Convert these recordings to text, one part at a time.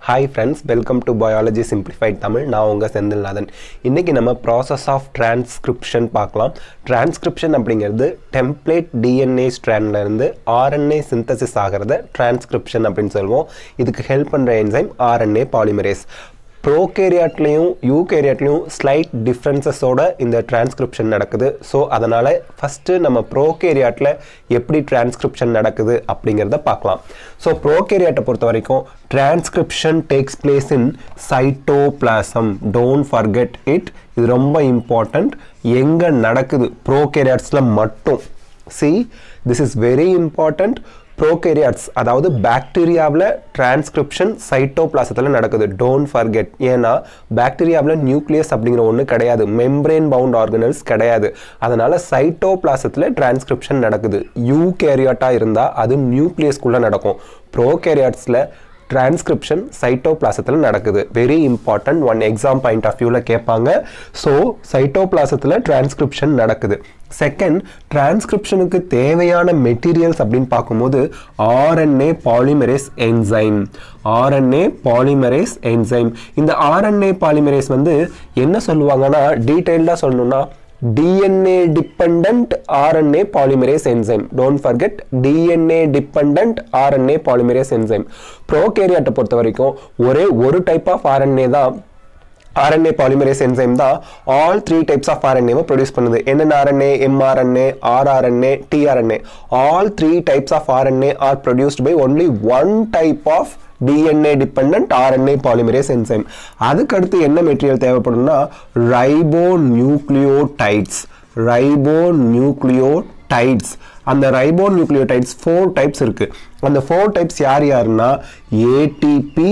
Hi friends welcome to biology simplified Tamil நான் உங்கள் செந்தில்நாதன் இன்றைக்கி நம்ம ப்ராசஸ் ஆஃப் டிரான்ஸ்கிரிப்ஷன் பார்க்கலாம் டிரான்ஸ்கிரிப்ஷன் அப்படிங்கிறது டெம்ப்ளேட் டிஎன்ஏ ஸ்ட்ராண்ட்லேருந்து ஆர்என்ஏ சிந்தசிஸ் ஆகிறத டிரான்ஸ்கிரிப்ஷன் அப்படின்னு சொல்லுவோம் இதுக்கு ஹெல்ப் பண்ணுற என்சைம் ஆர்என்ஏ பாலிமரேஸ் ப்ரோகேரியாட்லேயும் யூகேரியாட்லேயும் ஸ்லைட் டிஃப்ரென்சஸோட இந்த டிரான்ஸ்கிரிப்ஷன் நடக்குது ஸோ அதனால் ஃபஸ்ட்டு நம்ம ப்ரோகேரியாட்டில் எப்படி டிரான்ஸ்கிரிப்ஷன் நடக்குது அப்படிங்கிறத பார்க்கலாம் ஸோ ப்ரோகேரியாட்டை பொறுத்த வரைக்கும் transcription takes place in cytoplasm don't forget it இது ரொம்ப இம்பார்ட்டண்ட் எங்கே நடக்குது ப்ரோகேரியாட்ஸில் மட்டும் see this is very important prokaryotes அதாவது பாக்டீரியாவில் டிரான்ஸ்கிரிப்ஷன் சைட்டோபிளாசத்தில் நடக்குது டோன்ட் ஃபர்கெட் ஏன்னா பாக்டீரியாவில் நியூக்ளியஸ் அப்படிங்கிற ஒன்று கிடையாது மெம்ப்ரேன் பவுண்ட் ஆர்கனல்ஸ் கிடையாது அதனால் சைட்டோபிளாசத்தில் டிரான்ஸ்கிரிப்ஷன் நடக்குது யூகேரியாட்டாக இருந்தால் அது நியூக்ளியஸ்குள்ளே நடக்கும் ப்ரோகேரியாட்ஸில் டிரான்ஸ்கிரிப்ஷன் சைட்டோபிளாசத்தில் நடக்குது very important one exam point of வியூவில் கேட்பாங்க ஸோ சைட்டோபிளாசத்தில் டிரான்ஸ்கிரிப்ஷன் நடக்குது செகண்ட் டிரான்ஸ்கிரிப்ஷனுக்கு தேவையான மெட்டீரியல்ஸ் அப்படின்னு பார்க்கும்போது RNA polymerase enzyme RNA polymerase enzyme இந்த ஆர்என்ஏ பாலிமரேஸ் வந்து என்ன சொல்லுவாங்கன்னா டீட்டெயில்டாக சொல்லணும்னா DNA dependent RNA polymerase enzyme. Don't forget DNA dependent RNA polymerase enzyme. ப்ரோகேரியாட்டை பொறுத்த வரைக்கும் ஒரே ஒரு டைப் ஆஃப் RNA தான் RNA polymerase enzyme தான் ஆல் த்ரீ டைப்ஸ் ஆஃப் ஆர்என்ஏவை ப்ரொடியூஸ் பண்ணுது என்னென்ன RNA mRNA rRNA tRNA all three types of RNA are produced by only one type of DNA depend RNA polymerase enzyme அதுக்கு அடுத்து என்ன material தேவைப்படும்னா ribonucleotides ribonucleotides அந்த ribonucleotides four types இருக்கு அந்த four types யார் யாருன்னா ATP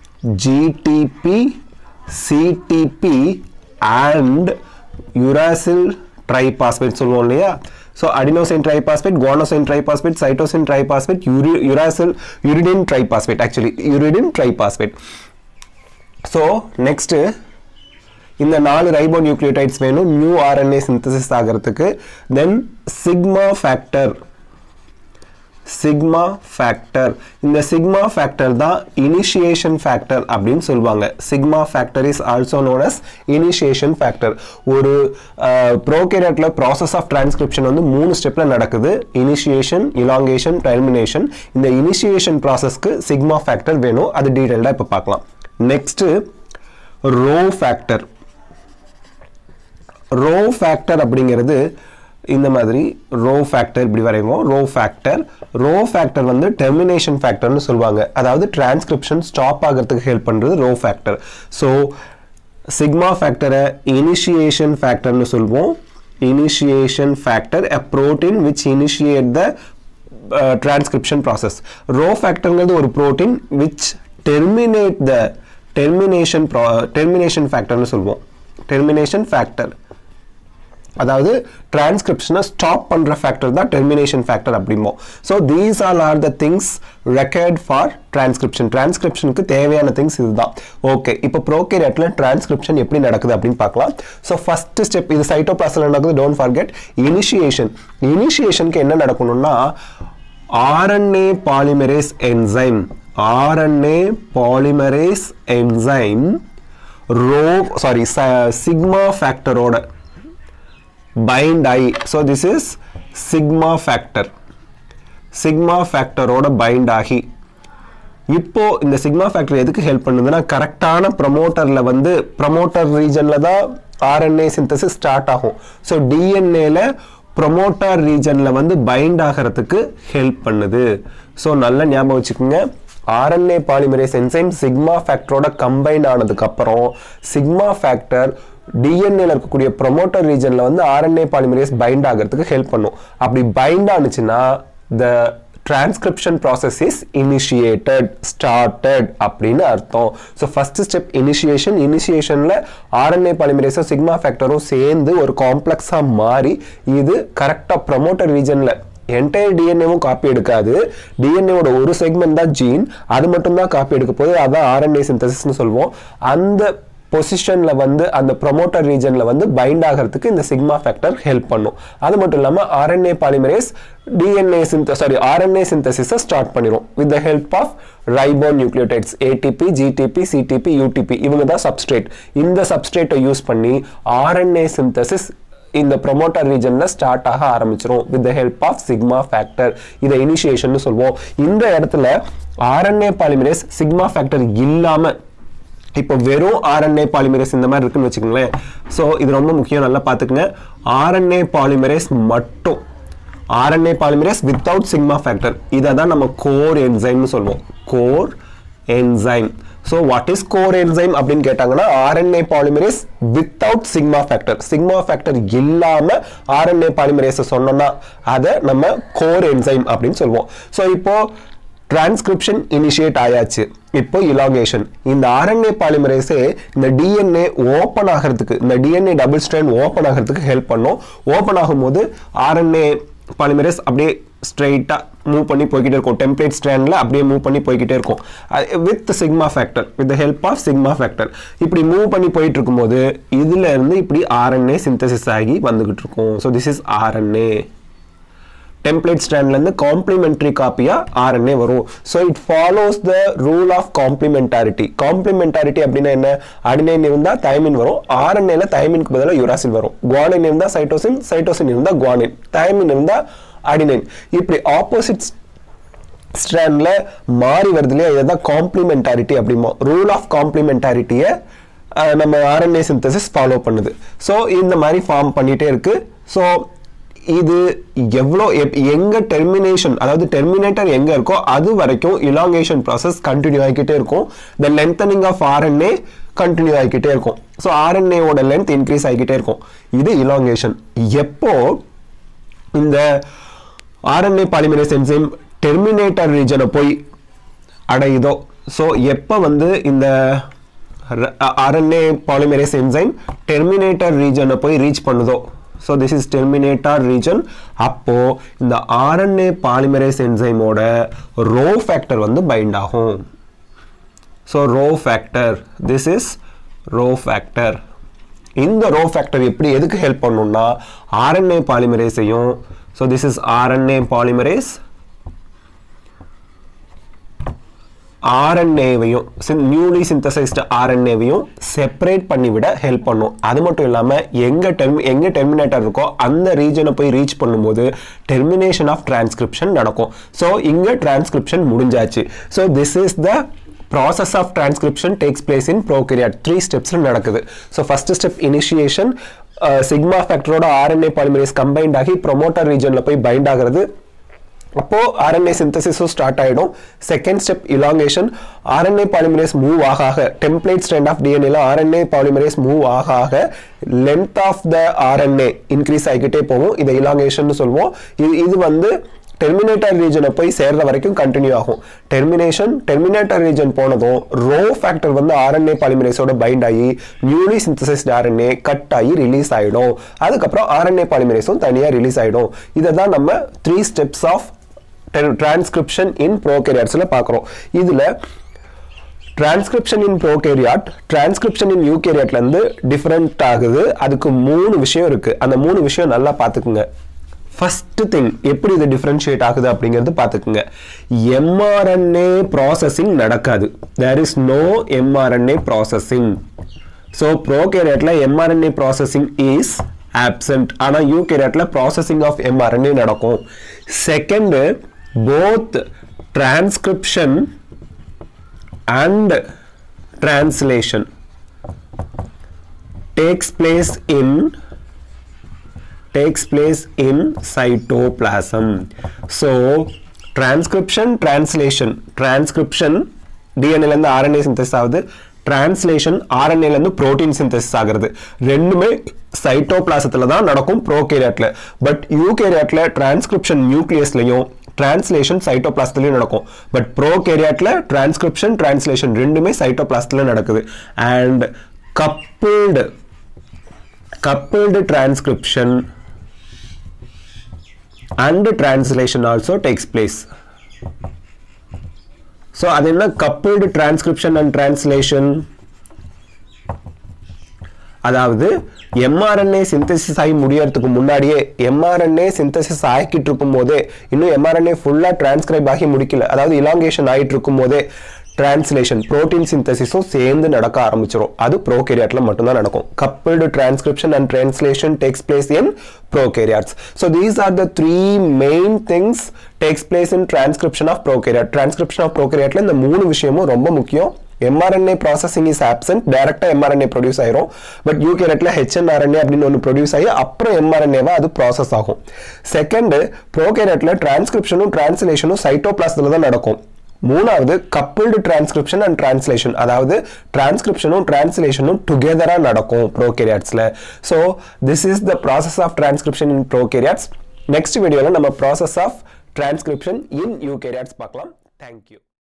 GTP CTP and uracil triphosphate சொல்லுவோம் இல்லையா so adenosine triphosphate guanosine triphosphate cytosine triphosphate uri uracil uridine triphosphate actually uridine triphosphate so next இந்த நாலு ribonucleotides வேணும் நியூ ஆர்என்ஏ சிந்தசிஸ் ஆகிறதுக்கு then sigma factor sigma factor இந்த sigma factor தான் initiation factor அப்படின்னு சொல்லுவாங்க sigma factor is also known as initiation factor ஒரு ப்ரோகேரியட்டில் ப்ராசஸ் ஆஃப் டிரான்ஸ்கிரிப்ஷன் வந்து மூணு ஸ்டெப்பில் நடக்குது இனிஷியேஷன் இலாங்கேஷன் டெர்மினேஷன் இந்த இனிஷியேஷன் ப்ராசஸ்க்கு சிக்மா ஃபேக்டர் வேணும் அது டீட்டெயில்டாக இப்போ பார்க்கலாம் next rho factor rho factor அப்படிங்கிறது இந்த மாதிரி ரோ ஃபேக்டர் இப்படி வரைவோம் ரோ ஃபேக்டர் ரோ ஃபேக்டர் வந்து டெர்மினேஷன் ஃபேக்டர்னு சொல்லுவாங்க அதாவது டிரான்ஸ்கிரிப்ஷன் ஸ்டாப் ஆகிறதுக்கு ஹெல்ப் பண்ணுறது ரோ ஃபேக்டர் ஸோ சிக்மா ஃபேக்டரை இனிஷியேஷன் ஃபேக்டர்னு சொல்லுவோம் initiation factor a protein which initiate the transcription process rho ஃபேக்டருங்கிறது ஒரு protein which terminate the termination termination ஃபேக்டர்னு சொல்லுவோம் டெர்மினேஷன் ஃபேக்டர் அதாவது டிரான்ஸ்கிரிப்ஷனை ஸ்டாப் பண்ணுற ஃபேக்டர் தான் டெர்மினேஷன் ஃபேக்டர் அப்படிம்போம் so these all are the things required for transcription டிரான்ஸ்கிரிப்ஷனுக்கு தேவையான திங்ஸ் இதுதான் ஓகே இப்போ ப்ரோகேரியட்டில் டிரான்ஸ்கிரிப்ஷன் எப்படி நடக்குது அப்படின்னு பார்க்கலாம் ஸோ ஃபர்ஸ்ட் ஸ்டெப் இது சைட்டோபிளாஸில் நடக்குது டோன்ட் ஃபர்கெட் இனிஷியேஷன் இனிஷியேஷனுக்கு என்ன நடக்கணும்னா RNA polymerase enzyme RNA polymerase enzyme rho sorry sigma ஃபேக்டரோட பைண்ட் ஆகி so this is sigma factor sigma ஃபேக்டரோட பைண்ட் ஆகி இப்போ இந்த சிக்மா ஃபேக்டர் எதுக்கு ஹெல்ப் பண்ணுதுன்னா கரெக்டான ப்ரமோட்டரில் வந்து ப்ரமோட்டர் ரீஜனில் தான் ஆர்என்ஏ சிந்தசிஸ் ஸ்டார்ட் ஆகும் ஸோ டிஎன்ஏல ப்ரொமோட்டார் ரீஜனில் வந்து பைண்ட் ஆகிறதுக்கு ஹெல்ப் பண்ணுது ஸோ நல்லா ஞாபகம் வச்சுக்கோங்க ஆர்என்ஏ பாலிமரேஸ் என்சைம் சிக்மா ஃபேக்டரோட கம்பைன் ஆனதுக்கப்புறம் சிக்மா ஃபேக்டர் டிஎன்ஏல இருக்கக்கூடிய ப்ரொமோட்டர் ரீஜனில் வந்து ஆர்என்ஏ பாலிமரேஸ் பைண்ட் ஆகிறதுக்கு ஹெல்ப் பண்ணும் அப்படி பைண்ட் ஆனிச்சுன்னா the transcription process is initiated started அப்படின்னு அர்த்தம் ஸோ ஃபர்ஸ்ட் ஸ்டெப் இனிஷியேஷன் இனிஷியேஷனில் ஆர்என்ஏ பாலிமரேஸும் சிக்மா ஃபேக்டரும் சேர்ந்து ஒரு காம்ப்ளெக்ஸாக மாறி இது கரெக்டாக ப்ரொமோட்டர் ரீஜனில் என்டையர் டிஎன்ஏவும் காப்பி எடுக்காது டிஎன்ஏவோட ஒரு செக்மெண்ட் தான் ஜீன் அது மட்டும் தான் காப்பி எடுக்க போது அதான் ஆர்என்ஏ சிந்தசிஸ்னு சொல்லுவோம் அந்த பொசிஷனில் வந்து அந்த ப்ரொமோட்டர் ரீஜனில் வந்து பைண்ட் ஆகிறதுக்கு இந்த சிக்மா ஃபேக்டர் ஹெல்ப் பண்ணும் அது மட்டும் இல்லாமல் RNA polymerase DNA synth sorry RNA சிந்தசிஸை ஸ்டார்ட் பண்ணிடும் with the help of ribonucleotides ATP GTP CTP UTP இவங்க தான் சப்ஸ்ட்ரேட் இந்த சப்ஸ்ட்ரேட்டை யூஸ் பண்ணி ஆர்என்ஏ சிந்தசிஸ் இந்த ப்ரொமோட்டர் ரீஜன்ல ஸ்டார்ட் ஆக ஆரம்பிச்சிரும் with the help of sigma factor இதை இனிஷியேஷன் சொல்லுவோம் இந்த இடத்துல ஆர்என்ஏ பாலிமரேஸ் சிக்மா ஃபேக்டர் இல்லாம இப்போ வெறும் ஆர்என்ஏ பாலிமரேஸ் இந்த மாதிரி இருக்குன்னு வச்சுக்கோங்களேன் ஸோ இது ரொம்ப முக்கியம் நல்லா பார்த்துக்குங்க ஆர்என்ஏ பாலிமரேஸ் மட்டும் RNA polymerase without sigma factor இதை தான் நம்ம கோர் என்சைம்னு சொல்லுவோம் core enzyme so what is core enzyme அப்படின்னு கேட்டாங்கன்னா RNA polymerase without sigma factor sigma factor இல்லாம ஆர்என்ஏ பாலிமரேஸை சொன்னோம்னா அதை நம்ம கோர் என்சைம் அப்படின்னு சொல்லுவோம் ஸோ இப்போ டிரான்ஸ்கிரிப்ஷன் இனிஷியேட் ஆயாச்சு இப்போ இலாங்கேஷன் இந்த ஆர்என்ஏ பாலிமரேஸே இந்த டிஎன்ஏ ஓப்பன் ஆகிறதுக்கு இந்த டிஎன்ஏ டபுள் ஸ்ட்ராண்ட் ஓப்பன் ஆகிறதுக்கு ஹெல்ப் பண்ணும் ஓப்பன் ஆகும்போது ஆர்என்ஏ பாலிமரேஸ் அப்படியே ஸ்ட்ரெயிட்டாக மூவ் பண்ணி போய்கிட்டே இருக்கும் டெம்ப்ளேட் ஸ்ட்ராண்டில் அப்படியே மூவ் பண்ணி போய்கிட்டே இருக்கும் with sigma factor with help of sigma factor இப்படி மூவ் பண்ணி போயிட்டு இருக்கும்போது இதுல இருந்து இப்படி ஆர்என்ஏ சிந்தசிஸ் ஆகி வந்துகிட்டு இருக்கும் so this is RNA template ஸ்டாண்ட்லேருந்து காம்ப்ளிமெண்ட்ரி காப்பியாக ஆர்என்ஏ வரும் so it follows the rule of complementarity complementarity அப்படின்னா என்ன அடினைன் இருந்தால் தைமின் வரும் ஆர்என்ஏல தைமினுக்கு பதிலாக யுராசில் வரும் குவானின் இருந்தால் சைட்டோசின் சைட்டோசின் இருந்தால் குவானின் தைமின் இருந்தால் அடினைன் இப்படி ஆப்போசிட் ஸ்ட்ராண்டில் மாறி வருது இல்லையா இதை தான் காம்ப்ளிமெண்டாரிட்டி அப்படிமோ ரூல் ஆஃப் காம்ப்ளிமெண்டாரிட்டியை நம்ம ஆர்என்ஏ சிந்தசிஸ் ஃபாலோ பண்ணுது ஸோ இந்த மாதிரி ஃபார்ம் பண்ணிகிட்டே இருக்கு ஸோ இது எவ்வளோ எப்- எங்க டெர்மினேஷன் அதாவது டெர்மினேட்டர் எங்க இருக்கோ அது வரைக்கும் இலாங்கேஷன் ப்ராசஸ் கண்டினியூ ஆகிக்கிட்டே இருக்கும் the lengthening of RNA continue ஆகிக்கிட்டே இருக்கும் ஸோ ஆர்என்ஏவோட லென்த் இன்க்ரீஸ் ஆகிக்கிட்டே இருக்கும் இது இலாங்கேஷன் எப்போ இந்த ஆர்என்ஏ பாலிமரேஸ் என்சைம் டெர்மினேட்டர் ரீஜனை போய் அடையுதோ ஸோ எப்போ வந்து இந்த ஆர்என்ஏ பாலிமரேஸ் என்சைம் டெர்மினேட்டர் ரீஜனை போய் ரீச் பண்ணுதோ so this is terminator region அப்போ இந்த ஆர்என்ஏ பாலிமரேஸ் என்சைமோட ரோ ஃபேக்டர் வந்து பைண்ட் ஆகும் so rho factor this is rho factor இந்த ரோ ஃபேக்டர் எப்படி எதுக்கு ஹெல்ப் பண்ணும்னா ஆர்என்ஏ பாலிமரேஸையும் so this is RNA polymerase ஆர்என்ஏவையும் நியூலி சிந்தசைஸ்டு ஆர்என்ஏவையும் செப்பரேட் பண்ணிவிட ஹெல்ப் பண்ணும் அது மட்டும் இல்லாமல் எங்கே டெர்மி எங்கே டெர்மினேட்டர் இருக்கோ அந்த ரீஜனை போய் ரீச் பண்ணும்போது டெர்மினேஷன் ஆஃப் டிரான்ஸ்கிரிப்ஷன் நடக்கும் ஸோ இங்கே டிரான்ஸ்கிரிப்ஷன் முடிஞ்சாச்சு so this is the process of transcription takes place in prokaryote three ஸ்டெப்ஸில் நடக்குது so first step initiation sigma ஃபேக்டரோட ஆர்என்ஏ பாலிமரேஸ் கம்பைண்ட் ஆகி ப்ரொமோட்டர் ரீஜனில் போய் பைண்ட் ஆகிறது அப்போ ஆர்என்ஏ சிந்தசிஸும் ஸ்டார்ட் ஆயிடும் second step elongation RNA polymerase move ஆக ஆக டெம்ப்ளேட் ஸ்ட்ரெண்ட் ஆஃப் டிஎன்ஏல ஆர்என்ஏ பாலிமரேஸ் மூவ் ஆக ஆக length of the RNA increase ஆகிக்கிட்டே போகும் இதை இலாங்கேஷன் சொல்லுவோம் இது இது வந்து டெர்மினேட்டர் ரீஜனை போய் சேர்ற வரைக்கும் கண்டினியூ ஆகும் டெர்மினேஷன் டெர்மினேட்டர் ரீஜன் போனதும் ரோ ஃபேக்டர் வந்து ஆர்என்ஏ பாலிமரேஸோட பைண்ட் ஆகி நியூலி சிந்தசைஸ்ட் ஆர்என்ஏ கட் ஆகி ரிலீஸ் ஆகிடும் அதுக்கப்புறம் ஆர்என்ஏ பாலிமரேஸும் தனியாக ரிலீஸ் ஆகிடும் இதை தான் நம்ம three steps of transcription in ப்ரோகேரியாட்ஸில் பார்க்குறோம் இதில் transcription in prokaryote transcription in யூகேரியாட்லேருந்து டிஃப்ரெண்ட் ஆகுது அதுக்கு மூணு விஷயம் இருக்குது அந்த மூணு விஷயம் நல்லா பார்த்துக்குங்க ஃபர்ஸ்ட் திங் எப்படி இது டிஃப்ரென்ஷியேட் ஆகுது அப்படிங்கிறது பார்த்துக்குங்க எம்ஆர்என்ஏ ப்ராசஸிங் நடக்காது there is no mRNA processing so ப்ரோகேரியட்டில் எம்ஆர்என்ஏ ப்ராசஸிங் இஸ் ஆப்சென்ட் ஆனால் யூகேரியட்டில் ப்ராசஸிங் ஆஃப் எம்ஆர்என்ஏ நடக்கும் second both transcription and translation takes place in takes place in cytoplasm so transcription translation transcription DNA ல இருந்து RNA synthesis ஆகுது translation ஆர்என்ஏல இருந்து protein synthesis ஆகுறது ரெண்டுமே சைட்டோபிளாசத்துல தான் நடக்கும் ப்ரோகேரியாட்ல பட் யூகேரியாட்ல டிரான்ஸ்கிரிப்ஷன் நியூக்ளியஸ்லயும் டிரான்ஸ்லேஷன் சைட்டோபிளாஸ்ட்லயும் நடக்கும் பட் ப்ரோகேரியாட்ல டிரான்ஸ்கிரிப்ஷன் டிரான்ஸ்லேஷன் ரெண்டுமே சைட்டோபிளாஸ்ட்ல நடக்குது and coupled coupled transcription and translation also takes place so அது என்ன coupled transcription and translation அதாவது எம்ஆர்என்ஏ சிந்தசிஸ் ஆகி முடியறதுக்கு முன்னாடியே எம்ஆர்என்ஏ சிந்தசிஸ் ஆகிக்கிட்டு இருக்கும் போதே இன்னும் எம்ஆர்என்ஏ ஃபுல்லாக டிரான்ஸ்கிரைப் ஆகி முடிக்கல அதாவது இலாங்கேஷன் ஆகிட்டு இருக்கும் போதே டிரான்ஸ்லேஷன் புரோட்டீன் சிந்தசிஸும் சேர்ந்து நடக்க ஆரம்பிச்சிடும் அது ப்ரோகேரியாட்டில் மட்டும்தான் நடக்கும் coupled transcription and translation takes place in prokaryotes so these are the three main things takes place in transcription of prokaryote transcription of ப்ரோகேரியாட்டில் இந்த மூணு விஷயமும் ரொம்ப முக்கியம் எம்ஆர்என்ஏ ப்ராசஸிங் இஸ் ஆப்சன்ட் டேரக்டாக எம்ஆர்என்ஏ ப்ரொடியூஸ் ஆயிரும் பட் யூகேரட்ல ஹெச்என்ஆர்என்ஏ அப்படின்னு ஒன்று ப்ரொடியூஸ் ஆகி அப்புறம் எம்ஆர்என்ஏவா அது ப்ராசஸ் ஆகும் செகண்ட் ப்ரோகேரட்ல டிரான்ஸ்கிரிப்ஷனும் டிரான்ஸ்லேஷனும் சைட்டோபிளாஸ்ல தான் நடக்கும் மூணாவது கப்பிள்டு டிரான்ஸ்கிரிப்ஷன் அண்ட் டிரான்ஸ்லேஷன் அதாவது டிரான்ஸ்கிரிப்ஷனும் டிரான்ஸ்லேஷனும் டுகெதராக நடக்கும் ப்ரோகேரியாட்ஸில் so this is the process of transcription in prokaryotes next வீடியோவில் நம்ம process of transcription in eukaryotes பார்க்கலாம் தேங்க்யூ